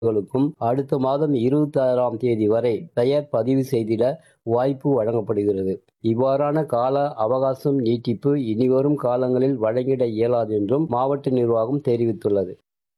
களுக்கும் அடுத்த மாதம் இருபத்தி ஆறாம் தேதி வரை பெயர் பதிவு செய்திட வாய்ப்பு வழங்கப்படுகிறது இவ்வாறான கால அவகாசம் நீட்டிப்பு இனிவரும் காலங்களில் வழங்கிட இயலாது என்றும் மாவட்ட நிர்வாகம் தெரிவித்துள்ளது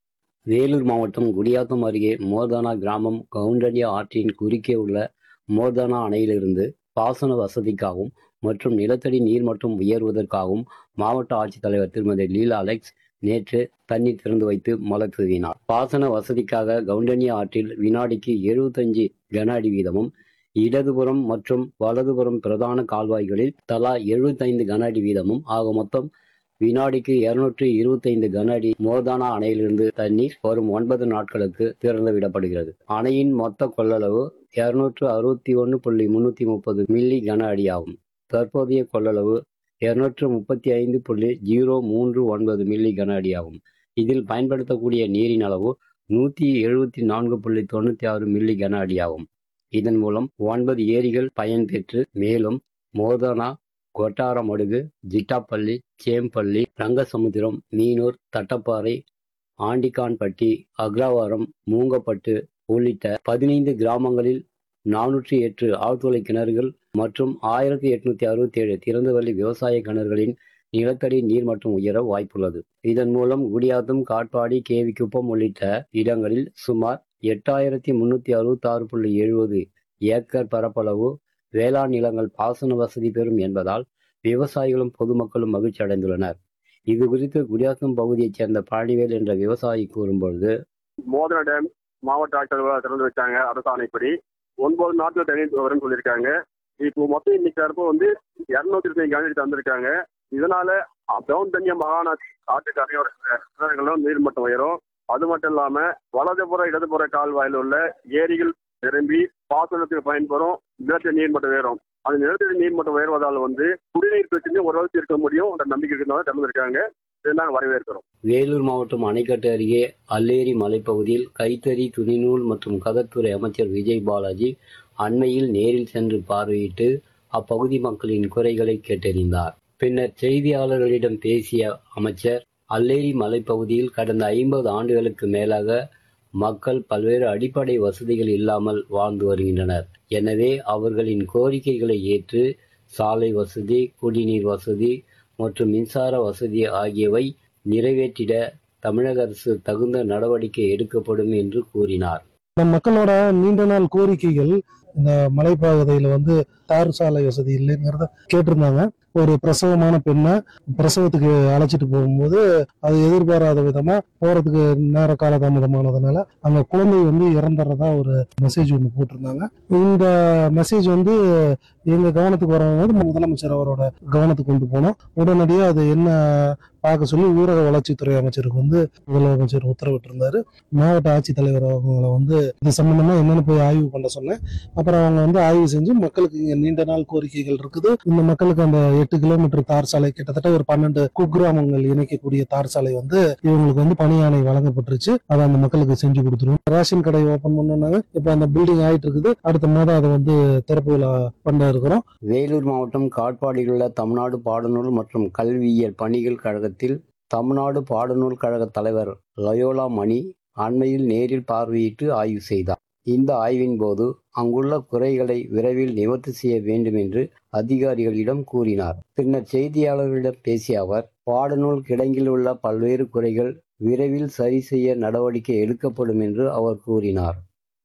வேலூர் மாவட்டம் குடியாத்தம் அருகே மோர்தானா கிராமம் கவுண்டனியா ஆற்றின் குறுக்கே உள்ள மோர்தானா அணையிலிருந்து பாசன வசதிக்காகவும் மற்றும் நிலத்தடி நீர்மட்டம் உயர்வதற்காகவும் மாவட்ட ஆட்சித்தலைவர் திருமதி லீலா அலெக்ஸ் நேற்று தண்ணீர் திறந்து வைத்து மலர் தூவினார் பாசன வசதிக்காக கவுண்டனியா ஆற்றில் வினாடிக்கு எழுபத்தஞ்சு கன அடி வீதமும் இடதுபுறம் மற்றும் வலதுபுறம் பிரதான கால்வாய்களில் தலா எழுபத்தைந்து கன அடி வீதமும் ஆக மொத்தம் வினாடிக்கு இருநூற்று இருபத்தைந்து கன அடி மோர்தானா அணையிலிருந்து தண்ணீர் வரும் ஒன்பது நாட்களுக்கு திறந்து விடப்படுகிறது அணையின் மொத்த கொள்ளளவு இருநூற்று அறுபத்தி ஒன்று புள்ளி முன்னூற்றி முப்பது மில்லி கன அடியாகும் தற்போதைய கொள்ளளவு இருநூற்று முப்பத்தி ஐந்து புள்ளி ஜீரோ மூன்று ஒன்பது மில்லி கன அடியாகும் இதில் பயன்படுத்தக்கூடிய நீரின் அளவு நூற்றி எழுபத்தி நான்கு புள்ளி தொண்ணூற்றி ஆறு மில்லி கன அடியாகும் இதன் மூலம் ஒன்பது ஏரிகள் பயன்பெற்று மேலும் மோதனா கொட்டாரமடுகு ஜிட்டாப்பள்ளி சேம்பள்ளி ரங்கசமுத்திரம் மீனூர் தட்டப்பாறை ஆண்டிக்கான்பட்டி அக்ரவாரம் மூங்கப்பட்டு உள்ளிட்ட பதினைந்து கிராமங்களில் நானூற்றி எட்டு ஆழ்துளை கிணறுகள் மற்றும் ஆயிரத்தி எட்நூத்தி அறுபத்தி ஏழு திறந்தவெளி விவசாய கிணறுகளின் நிலத்தடி நீர்மட்டம் உயர வாய்ப்புள்ளது இதன் மூலம் குடியாத்தம் காட்பாடி கேவிக்குப்பம் உள்ளிட்ட இடங்களில் சுமார் எட்டாயிரத்தி முன்னூத்தி அறுபத்தி ஆறு புள்ளி எழுபது ஏக்கர் பரப்பளவு வேளாண் நிலங்கள் பாசன வசதி பெறும் என்பதால் விவசாயிகளும் பொதுமக்களும் மகிழ்ச்சி அடைந்துள்ளனர் இது குறித்து குடியாத்தம் பகுதியைச் சேர்ந்த பழனிவேல் என்ற விவசாயி கூறும்பொழுது மோதன டேம் மாவட்ட ஆட்சியர் திறந்து வச்சாங்க அரசாணைப்படி ஒன்பது நாட்கள் தண்ணீர் வரும்னு சொல்லியிருக்காங்க இப்போ மொத்தம் இன்னைக்கு தரப்பு வந்து இரநூத்தி இருபத்தி கனடி தந்திருக்காங்க இதனால டவுன் தண்ணிய மகாநா ஆட்டுக்கரையோட கிணறுகளும் நீர்மட்டம் உயரும் அது மட்டும் இல்லாம வலதுபுற இடதுபுற கால்வாயில் உள்ள ஏரிகள் நிரம்பி பாசனத்துக்கு பயன்பெறும் நிலத்தடி நீர்மட்டம் உயரும் அந்த நிலத்தடி நீர்மட்டம் உயர்வதால் வந்து குடிநீர் பிரச்சனையும் ஓரளவுக்கு இருக்க முடியும் என்ற நம்பிக்கை இருக்கிறதால திறந்திருக்காங்க இதை நாங்கள் வரவேற்கிறோம் வேலூர் மாவட்டம் அணைக்கட்டு அருகே அல்லேரி மலைப்பகுதியில் கைத்தறி துணிநூல் மற்றும் கதத்துறை அமைச்சர் விஜய் பாலாஜி அண்மையில் நேரில் சென்று பார்வையிட்டு அப்பகுதி மக்களின் குறைகளை கேட்டறிந்தார் பின்னர் செய்தியாளர்களிடம் பேசிய அமைச்சர் அல்லேரி மலைப்பகுதியில் கடந்த ஐம்பது ஆண்டுகளுக்கு மேலாக மக்கள் பல்வேறு அடிப்படை வசதிகள் இல்லாமல் வாழ்ந்து வருகின்றனர் எனவே அவர்களின் கோரிக்கைகளை ஏற்று சாலை வசதி குடிநீர் வசதி மற்றும் மின்சார வசதி ஆகியவை நிறைவேற்றிட தமிழக அரசு தகுந்த நடவடிக்கை எடுக்கப்படும் என்று கூறினார் இந்த மக்களோட நீண்ட நாள் கோரிக்கைகள் இந்த மலைப்பகுதியில வந்து தார் சாலை வசதி இல்லைங்கிறத கேட்டிருந்தாங்க ஒரு பிரசவமான பெண்ணை பிரசவத்துக்கு அழைச்சிட்டு போகும்போது அது எதிர்பாராத விதமா போறதுக்கு நேர காலதாமதமானதுனால அந்த குழந்தை வந்து இறந்துறதா ஒரு மெசேஜ் ஒன்று போட்டிருந்தாங்க இந்த மெசேஜ் வந்து எங்க கவனத்துக்கு வரும்போது முதலமைச்சர் அவரோட கவனத்துக்கு கொண்டு போனோம் உடனடியாக அது என்ன பார்க்க சொல்லி ஊரக வளர்ச்சித்துறை அமைச்சருக்கு வந்து முதலமைச்சர் உத்தரவிட்டிருந்தாரு மாவட்ட ஆட்சித்தலைவர் அவங்கள வந்து இது சம்பந்தமா என்னன்னு போய் ஆய்வு பண்ண சொன்னேன் அப்புறம் அவங்க வந்து ஆய்வு செஞ்சு மக்களுக்கு இங்க நீண்ட நாள் கோரிக்கைகள் இருக்குது இந்த மக்களுக்கு அந்த எட்டு கிலோமீட்டர் தார் சாலை கிட்டத்தட்ட ஒரு பன்னெண்டு குக்கிராமங்கள் இணைக்கக்கூடிய தார் சாலை வந்து இவங்களுக்கு வந்து பணி ஆணை வழங்கப்பட்டுருச்சு அதை அந்த மக்களுக்கு செஞ்சு கொடுத்துருவோம் ரேஷன் கடை ஓபன் பண்ணோம்னாங்க இப்ப அந்த பில்டிங் ஆயிட்டு இருக்குது அடுத்த மாதம் அதை வந்து திறப்பு விழா பண்ண இருக்கிறோம் வேலூர் மாவட்டம் காட்பாடியில் உள்ள தமிழ்நாடு பாடநூல் மற்றும் கல்வியியல் பணிகள் கழகத்தில் தமிழ்நாடு பாடநூல் கழக தலைவர் லயோலா மணி அண்மையில் நேரில் பார்வையிட்டு ஆய்வு செய்தார் இந்த ஆய்வின் போது அங்குள்ள குறைகளை விரைவில் நிவர்த்தி செய்ய வேண்டும் என்று அதிகாரிகளிடம் கூறினார் பின்னர் செய்தியாளர்களிடம் பேசிய அவர் பாடநூல் கிடங்கில் உள்ள பல்வேறு குறைகள் விரைவில் சரி செய்ய நடவடிக்கை எடுக்கப்படும் என்று அவர் கூறினார்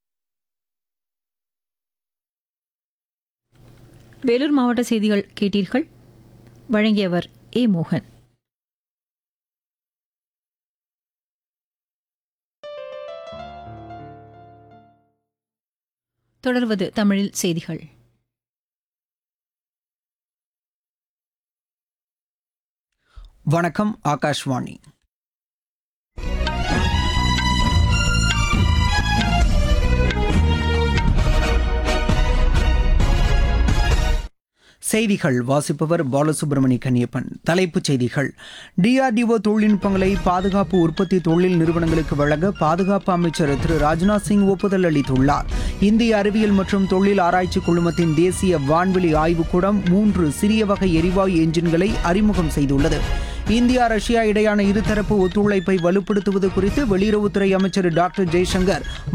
வேலூர் மாவட்ட செய்திகள் கேட்டீர்கள் வழங்கியவர் ஏ மோகன் தொடர்வது தமிழில் செய்திகள் வணக்கம் ஆகாஷ்வாணி செய்திகள் வாசிப்பவர் பாலசுப்ரமணி கன்னியப்பன் தலைப்புச் செய்திகள் டிஆர்டிஓ தொழில்நுட்பங்களை பாதுகாப்பு உற்பத்தி தொழில் நிறுவனங்களுக்கு வழங்க பாதுகாப்பு அமைச்சர் திரு ராஜ்நாத் சிங் ஒப்புதல் அளித்துள்ளார் இந்திய அறிவியல் மற்றும் தொழில் ஆராய்ச்சி குழுமத்தின் தேசிய வான்வெளி ஆய்வுக்கூடம் மூன்று சிறிய வகை எரிவாயு என்ஜின்களை அறிமுகம் செய்துள்ளது இந்தியா ரஷ்யா இடையான இருதரப்பு ஒத்துழைப்பை வலுப்படுத்துவது குறித்து வெளியுறவுத்துறை அமைச்சர் டாக்டர் ஜெய்சங்கர்